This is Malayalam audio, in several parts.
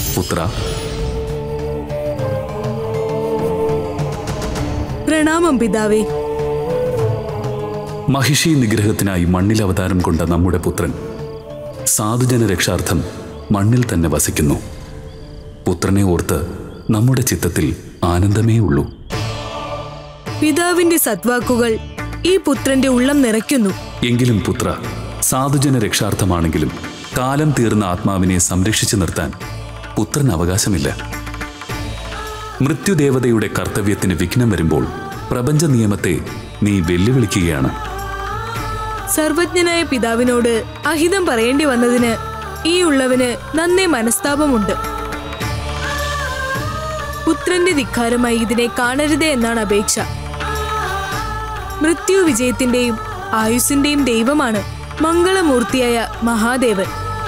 പുത്ര പ്രണാമം പിതാവേ മഹിഷി നിഗ്രഹത്തിനായി മണ്ണിൽ അവതാരം കൊണ്ട നമ്മുടെ പുത്രൻ സാധുജന രക്ഷാർത്ഥം മണ്ണിൽ തന്നെ വസിക്കുന്നു പുത്രനെ ഓർത്ത് നമ്മുടെ ചിത്തത്തിൽ ആനന്ദമേ ഉള്ളൂ പിതാവിന്റെ സദ്വാക്കുകൾ ഈ പുത്രന്റെ ഉള്ളം നിറയ്ക്കുന്നു എങ്കിലും പുത്ര സാധുജന രക്ഷാർത്ഥമാണെങ്കിലും കാലം തീർന്ന ആത്മാവിനെ സംരക്ഷിച്ചു നിർത്താൻ പുത്രൻ അവകാശമില്ല മൃത്യുദേവതയുടെ കർത്തവ്യത്തിന് വിഘ്നം വരുമ്പോൾ പ്രപഞ്ച നിയമത്തെ നീ വെല്ലുവിളിക്കുകയാണ് സർവജ്ഞനായ പിതാവിനോട് അഹിതം പറയേണ്ടി വന്നതിന് ഈ ഉള്ളവന് നന്നേ മനസ്താപമുണ്ട് പുത്രന്റെ ധിക്കാരമായി ഇതിനെ കാണരുതേ എന്നാണ് അപേക്ഷ മൃത്യു വിജയത്തിന്റെയും ആയുസിന്റെയും ദൈവമാണ് മംഗളമൂർത്തിയായ മഹാദേവൻ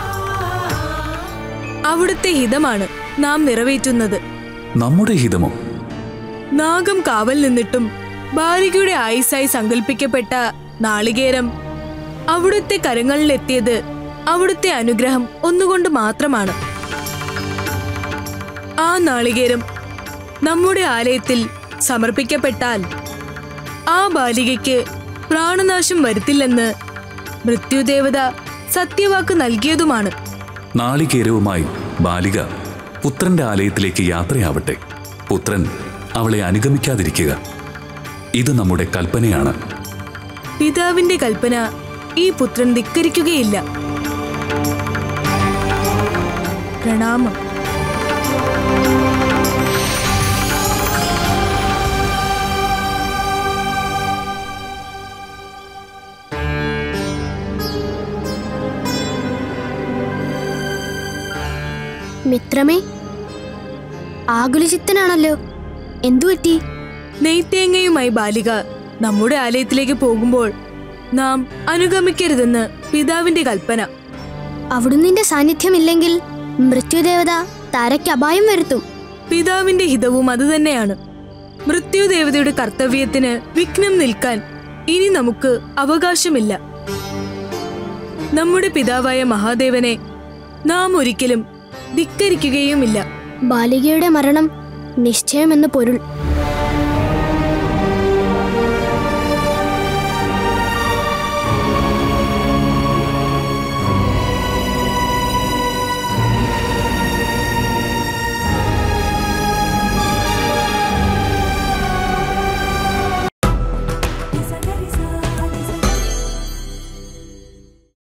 അവിടുത്തെ ഹിതമാണ് നാം നിറവേറ്റുന്നത് നമ്മുടെ ഹിതമോ നാഗം കാവൽ നിന്നിട്ടും ബാലികയുടെ ആയുസായി സങ്കല്പിക്കപ്പെട്ട നാളികേരം അവിടുത്തെ കരങ്ങളിലെത്തിയത് അവിടുത്തെ അനുഗ്രഹം ഒന്നുകൊണ്ട് മാത്രമാണ് ആ നാളികേരം നമ്മുടെ ആലയത്തിൽ സമർപ്പിക്കപ്പെട്ടാൽ ആ ബാലികയ്ക്ക് പ്രാണനാശം വരുത്തില്ലെന്ന് മൃത്യുദേവത സത്യവാക്ക് നൽകിയതുമാണ് നാളികേരവുമായി ബാലിക പുത്രന്റെ ആലയത്തിലേക്ക് യാത്രയാവട്ടെ പുത്രൻ അവളെ അനുഗമിക്കാതിരിക്കുക ഇത് നമ്മുടെ കൽപ്പനയാണ് പിതാവിന്റെ കൽപ്പന ഈ പുത്രൻ ധിക്കരിക്കുകയില്ല പ്രണാമം മിത്രമേ ആകുലചിത്തനാണല്ലോ എന്തുപറ്റി നെയ്ത്തേങ്ങയുമായി ബാലിക നമ്മുടെ ആലയത്തിലേക്ക് പോകുമ്പോൾ നാം അനുഗമിക്കരുതെന്ന് പിതാവിന്റെ കൽപ്പന അവിടുന്നിന്റെ സാന്നിധ്യമില്ലെങ്കിൽ മൃത്യുദേവത താരയ്ക്ക് അപായം വരുത്തും പിതാവിന്റെ ഹിതവും അതുതന്നെയാണ് മൃത്യുദേവതയുടെ കർത്തവ്യത്തിന് വിഘ്നം നിൽക്കാൻ ഇനി നമുക്ക് അവകാശമില്ല നമ്മുടെ പിതാവായ മഹാദേവനെ നാം ഒരിക്കലും ധിക്കരിക്കുകയുമില്ല ബാലികയുടെ മരണം നിശ്ചയമെന്ന് പൊരുൾ